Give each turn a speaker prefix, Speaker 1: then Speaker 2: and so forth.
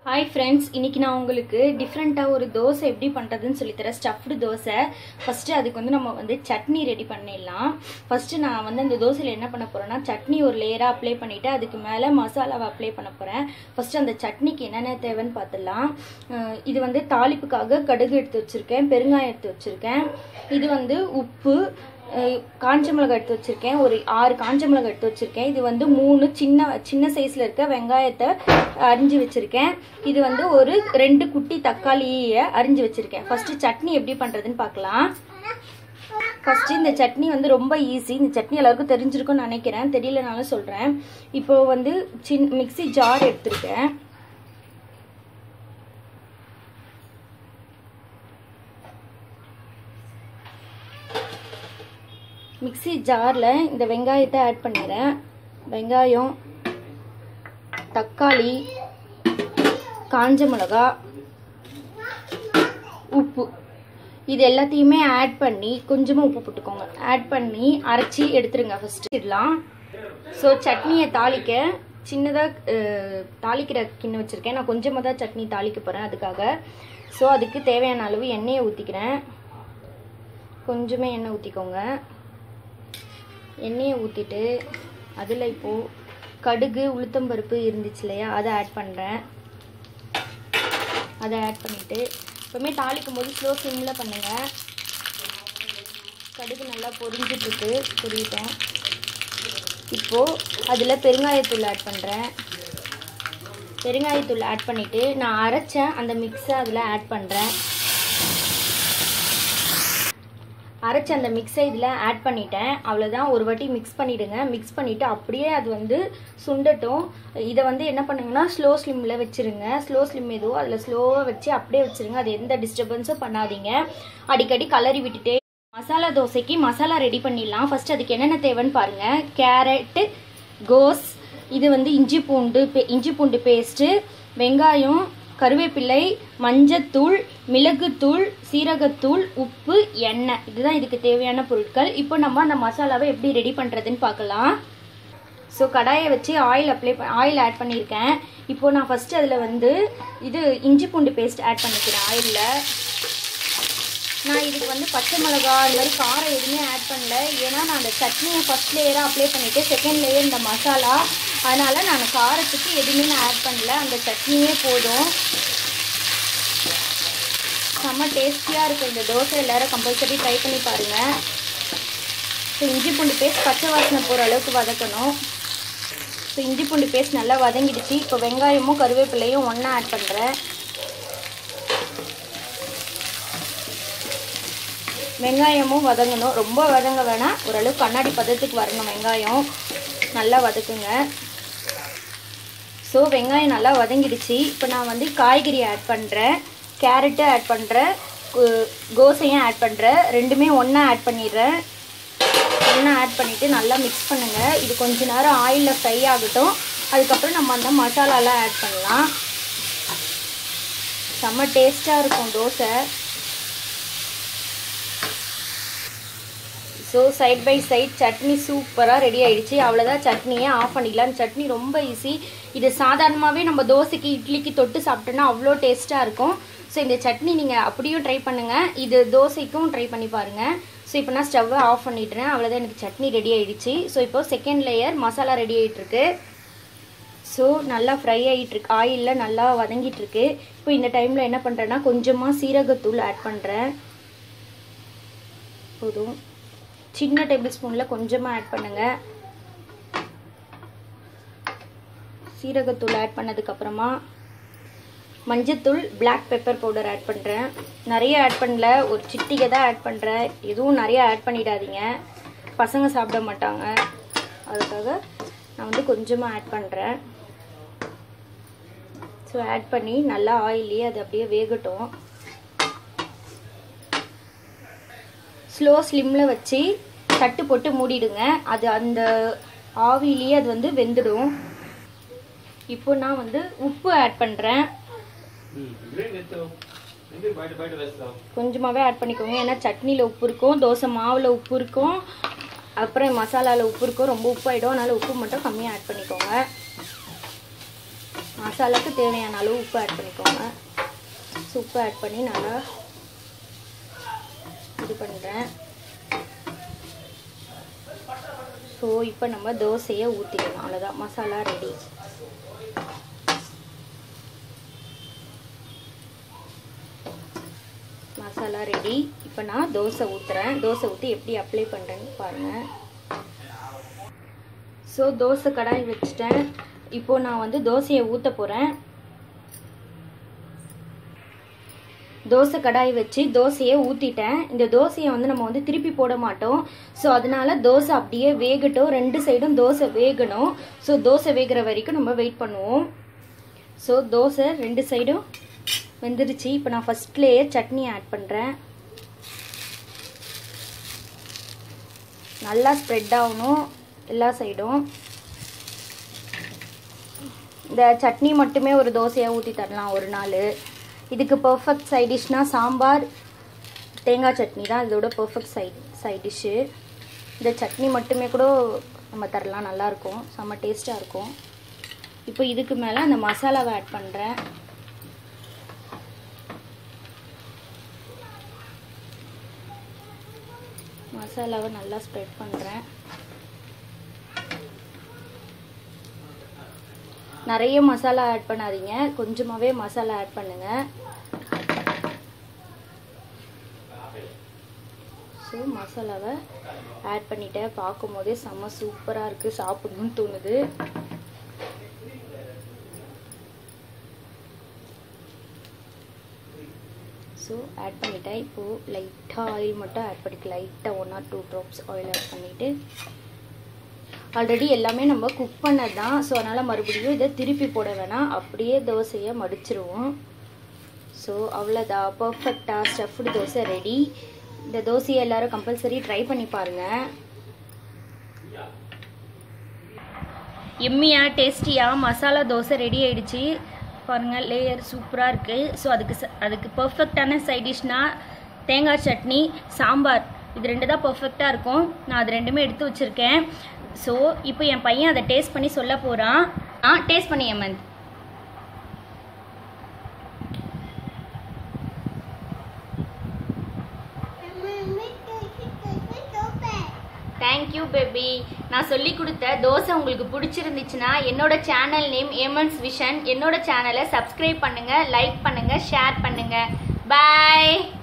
Speaker 1: hi friends இன்னைக்கு நான் உங்களுக்கு டிஃப்ரெண்ட்டாக ஒரு தோசை எப்படி பண்ணுறதுன்னு சொல்லித்தரேன் ஸ்டஃப்டு தோசை ஃபஸ்ட்டு அதுக்கு வந்து நம்ம வந்து சட்னி ரெடி பண்ணிடலாம் ஃபஸ்ட்டு நான் வந்து அந்த தோசையில் என்ன பண்ண போகிறேன்னா சட்னி ஒரு லேயராக அப்ளை பண்ணிவிட்டு அதுக்கு மேலே மசாலாவை அப்ளை பண்ண போகிறேன் ஃபஸ்ட்டு அந்த சட்னிக்கு என்னென்ன தேவைன்னு பார்த்துடலாம் அஹ் இது வந்து தாளிப்புக்காக கடுகு எடுத்து வச்சுருக்கேன் பெருங்காயம் எடுத்து வச்சுருக்கேன் இது வந்து உப்பு அஹ் காஞ்ச மிளகாய் எடுத்து வச்சிருக்கேன் ஒரு ஆறு காஞ்ச மிளகாய் எடுத்து வச்சிருக்கேன் இது வந்து மூணு சின்ன சின்ன சைஸ்ல இருக்க வெங்காயத்தை அரிஞ்சு வச்சிருக்கேன் இது வந்து ஒரு ரெண்டு குட்டி தக்காளியை அரிஞ்சு வச்சிருக்கேன் ஃபர்ஸ்ட் சட்னி எப்படி பண்றதுன்னு பார்க்கலாம் ஃபர்ஸ்ட் இந்த சட்னி வந்து ரொம்ப ஈஸி இந்த சட்னி எல்லாருக்கும் தெரிஞ்சிருக்கும்னு நினைக்கிறேன் தெரியலனாலும் சொல்றேன் இப்போ வந்து சின் மிக்ஸி ஜார் எடுத்திருக்கேன் மிக்ஸி ஜாரில் இந்த வெங்காயத்தை ஆட் பண்ணிடுறேன் வெங்காயம் தக்காளி காஞ்ச மிளகா உப்பு இது எல்லாத்தையுமே ஆட் பண்ணி கொஞ்சமாக உப்பு போட்டுக்கோங்க ஆட் பண்ணி அரைச்சி எடுத்துருங்க ஃபஸ்ட்டு இதெல்லாம் ஸோ சட்னியை தாளிக்க சின்னதாக தாளிக்கிற கிண்ணம் வச்சுருக்கேன் நான் கொஞ்சமாக தான் சட்னி தாளிக்க போகிறேன் அதுக்காக ஸோ அதுக்கு தேவையான அளவு எண்ணெயை ஊற்றிக்கிறேன் கொஞ்சமே எண்ணெய் ஊற்றிக்கோங்க எண்ணெயை ஊற்றிட்டு அதில் இப்போது கடுகு உளுத்தம்பருப்பு இருந்துச்சு இல்லையா அதை ஆட் பண்ணுறேன் அதை ஆட் பண்ணிவிட்டு எப்பவுமே தாளிக்கும் போது ஸ்லோ ஃப்ளேமில் பண்ணுங்கள் கடுகு நல்லா பொரிஞ்சிட்ருக்கு பொரியட்டும் இப்போது அதில் பெருங்காயத்தூள் ஆட் பண்ணுறேன் பெருங்காயத்தூள் ஆட் பண்ணிவிட்டு நான் அரைச்ச அந்த மிக்ஸை அதில் ஆட் பண்ணுறேன் அரைச்ச அந்த மிக்ஸை இதில் ஆட் பண்ணிட்டேன் அவ்வளோதான் ஒரு வாட்டி மிக்ஸ் பண்ணிவிடுங்க மிக்ஸ் பண்ணிவிட்டு அப்படியே அது வந்து சுண்டட்டும் இதை வந்து என்ன பண்ணுங்கன்னா ஸ்லோ ஸ்லிம்மில் வச்சுருங்க ஸ்லோ ஸ்லிம் எதுவோ அதில் ஸ்லோவாக வச்சு அப்படியே வச்சுருங்க அது எந்த டிஸ்டர்பன்ஸும் பண்ணாதீங்க அடிக்கடி கலரி விட்டுட்டே மசாலா தோசைக்கு மசாலா ரெடி பண்ணிடலாம் ஃபர்ஸ்ட் அதுக்கு என்னென்ன தேவைன்னு பாருங்கள் கேரட்டு கோஸ் இது வந்து இஞ்சி பூண்டு பே- இஞ்சி பூண்டு பேஸ்ட்டு வெங்காயம் கருவேப்பிலை மஞ்சத்தூள் மிளகுத்தூள் சீரகத்தூள் உப்பு எண்ணெய் இதுதான் இதுக்கு தேவையான பொருட்கள் இப்போ நம்ம அந்த மசாலாவை எப்படி ரெடி பண்ணுறதுன்னு பார்க்கலாம் ஸோ கடாயை வச்சு ஆயில் அப்ளை ஆயில் ஆட் பண்ணியிருக்கேன் இப்போ நான் ஃபஸ்ட்டு அதில் வந்து இது இஞ்சி பூண்டு பேஸ்ட் ஆட் பண்ணிக்கிறேன் ஆயிலில் நான் இதுக்கு வந்து பச்சை மிளகா இந்த மாதிரி காரம் எதுவுமே ஆட் பண்ணல ஏன்னா நான் அந்த சட்னியை ஃபஸ்ட் லேயராக அப்ளை பண்ணிவிட்டு செகண்ட் லேயர் இந்த மசாலா அதனால் நான் காரத்துக்கு எதுவுமே நான் ஆட் பண்ணல அந்த சட்னியே போதும் செம்ம டேஸ்டியாக இருக்கும் இந்த தோசை எல்லாரும் கம்பல்சரி ட்ரை பண்ணி பாருங்கள் ஸோ இஞ்சி பூண்டு பேஸ்ட் பச்சை வாசனை போகிற அளவுக்கு வதக்கணும் ஸோ இஞ்சி பூண்டு பேஸ்ட் நல்லா வதங்கிடுச்சு இப்போ வெங்காயமும் கருவேப்பிலையும் ஒன்றா ஆட் பண்ணுறேன் வெங்காயமும் வதங்கணும் ரொம்ப வதங்க வேணாம் ஓரளவு கண்ணாடி பதத்துக்கு வரணும் வெங்காயம் நல்லா வதக்குங்க ஸோ வெங்காயம் நல்லா வதங்கிடுச்சு இப்போ நான் வந்து காய்கறி ஆட் பண்ணுறேன் கேரட்டு ஆட் பண்ணுறேன் கோசையும் ஆட் பண்ணுறேன் ரெண்டுமே ஒன்றா ஆட் பண்ணிடுறேன் ஒன்றா ஆட் பண்ணிவிட்டு நல்லா மிக்ஸ் பண்ணுங்கள் இது கொஞ்ச நேரம் ஆயிலில் ஃப்ரை ஆகட்டும் அதுக்கப்புறம் நம்ம அந்த மசாலாலாம் ஆட் பண்ணலாம் செம்ம டேஸ்ட்டாக இருக்கும் dosa so side by side chutney சூப்பராக ரெடி ஆயிடுச்சு அவ்வளோதான் சட்னியை ஆஃப் பண்ணிக்கலாம் சட்னி ரொம்ப ஈஸி இது சாதாரணமாகவே நம்ம தோசைக்கு இட்லிக்கு தொட்டு சாப்பிட்டோன்னா அவ்வளோ டேஸ்ட்டாக இருக்கும் ஸோ இந்த சட்னி நீங்கள் அப்படியும் ட்ரை பண்ணுங்கள் இது தோசைக்கும் ட்ரை பண்ணி பாருங்கள் ஸோ இப்போ நான் ஸ்டவ்வை ஆஃப் பண்ணிட்டுறேன் அவ்வளோதான் எனக்கு சட்னி ரெடி ஆயிடுச்சு ஸோ இப்போ செகண்ட் லேயர் மசாலா ரெடி ஆகிட்டுருக்கு ஸோ நல்லா ஃப்ரை ஆகிட்டுருக்கு ஆயிலில் நல்லா வதங்கிட்டுருக்கு இப்போ இந்த டைமில் என்ன பண்ணுறேன்னா கொஞ்சமாக சீரகத்தூள் ஆட் பண்ணுறேன் போதும் சின்ன டேபிள் ஸ்பூனில் கொஞ்சமாக ஆட் பண்ணுங்கள் சீரகத்தூள் ஆட் பண்ணதுக்கப்புறமா மஞ்சத்தூள் பிளாக் பெப்பர் பவுடர் ஆட் பண்ணுறேன் நிறைய ஆட் பண்ணல ஒரு சிட்டிகை தான் ஆட் பண்ணுறேன் எதுவும் நிறைய ஆட் பண்ணிடாதீங்க பசங்க சாப்பிட மாட்டாங்க அதுக்காக நான் வந்து கொஞ்சமாக ஆட் பண்ணுறேன் ஸோ ஆட் பண்ணி நல்லா ஆயிலே அது அப்படியே வேகட்டும் ஸ்லோ ஸ்லிம்மில் வச்சு தட்டு போட்டு மூடிடுங்க அது அந்த ஆவிலேயே அது வந்து வெந்துடும் இப்போ நான் வந்து உப்பு ஆட் பண்ணுறேன் கொஞ்சமாகவே ஆட் பண்ணிக்கோங்க ஏன்னா சட்னியில் உப்பு இருக்கும் தோசை மாவில் உப்பு இருக்கும் அப்புறம் மசாலாவில் உப்பு இருக்கும் ரொம்ப உப்பு ஆகிடும் அதனால் உப்பு மட்டும் கம்மியாக ஆட் பண்ணிக்கோங்க மசாலாவுக்கு தேவையான அளவு உப்பு ஆட் பண்ணிக்கோங்க ஸோ உப்பு ஆட் பண்ணி நல்லா இது பண்ணுறேன் ஸோ இப்போ நம்ம தோசையை ஊற்றிக்கலாம் அவ்வளோதான் மசாலா ரெடி மசாலா ரெடி இப்போ நான் தோசை ஊற்றுறேன் தோசை ஊற்றி எப்படி அப்ளை பண்ணுறேன்னு பாருங்கள் ஸோ தோசை கடாய் வச்சுட்டேன் இப்போ நான் வந்து தோசையை ஊற்ற போகிறேன் தோசை கடாய் வச்சு தோசையை ஊற்றிட்டேன் இந்த தோசையை வந்து நம்ம வந்து திருப்பி போட மாட்டோம் ஸோ அதனால தோசை அப்படியே வேகட்டும் ரெண்டு சைடும் தோசை வேகணும் ஸோ தோசை வேகிற வரைக்கும் நம்ம வெயிட் பண்ணுவோம் ஸோ தோசை ரெண்டு சைடும் வெந்துருச்சு இப்போ நான் ஃபஸ்ட் லேயர் சட்னி ஆட் பண்ணுறேன் நல்லா ஸ்ப்ரெட் ஆகணும் எல்லா சைடும் இந்த சட்னி மட்டுமே ஒரு தோசையாக ஊற்றி தரலாம் ஒரு நாள் இதுக்கு பர்ஃபெக்ட் சைட் டிஷ்னா சாம்பார் தேங்காய் சட்னி தான் இதோட பர்ஃபெக்ட் சைட் சைட் டிஷ்ஷு இந்த சட்னி மட்டுமே கூட நம்ம தரலாம் நல்லாயிருக்கும் செம்ம டேஸ்ட்டாக இருக்கும் இப்போ இதுக்கு மேலே அந்த மசாலாவை ஆட் பண்ணுறேன் மசாலாவை நல்லா ஸ்ப்ரெட் பண்ணுறேன் நிறைய மசாலா ஆட் பண்ணாதீங்க கொஞ்சமாகவே மசாலா ஆட் பண்ணுங்க ஸோ மசாலாவை ஆட் பண்ணிட்டேன் பார்க்கும் போதே செம்ம சூப்பராக இருக்குது சாப்பிடணும்னு தோணுது ஸோ ஆட் பண்ணிட்டேன் இப்போது லைட்டாக ஆயில் மட்டும் ஆட் பண்ணிக்க லைட்டாக one or two drops oil add பண்ணிவிட்டு ஆல்ரெடி எல்லாமே நம்ம குக் பண்ணது தான் ஸோ அதனால் மறுபடியும் இதை திருப்பி போட வேணாம் அப்படியே தோசையை மடிச்சிருவோம் ஸோ அவ்வளோதான் பர்ஃபெக்டாக ஸ்டஃப்டு தோசை ரெடி இந்த தோசையை எல்லோரும் கம்பல்சரி ட்ரை பண்ணி பாருங்கள் எம்மியாக டேஸ்டியாக மசாலா தோசை ரெடி ஆயிடுச்சு பாருங்கள் லேயர் சூப்பராக இருக்குது ஸோ அதுக்கு அதுக்கு பர்ஃபெக்டான சைட் டிஷ்னால் தேங்காய் சட்னி சாம்பார் இது ரெண்டு தான் பர்ஃபெக்டாக இருக்கும் நான் அது ரெண்டுமே எடுத்து வச்சுருக்கேன் ஸோ இப்போ என் பையன் அதை டேஸ்ட் பண்ணி சொல்ல போகிறான் ஆ டேஸ்ட் பண்ணி எமந்த் தேங்க்யூ பேபி நான் சொல்லி கொடுத்த தோசை உங்களுக்கு பிடிச்சிருந்துச்சுன்னா என்னோட சேனல் நேம் ஏமன்ஸ் விஷன் என்னோட சேனலை சப்ஸ்கிரைப் பண்ணுங்கள் லைக் பண்ணுங்கள் ஷேர் பண்ணுங்கள் பாய்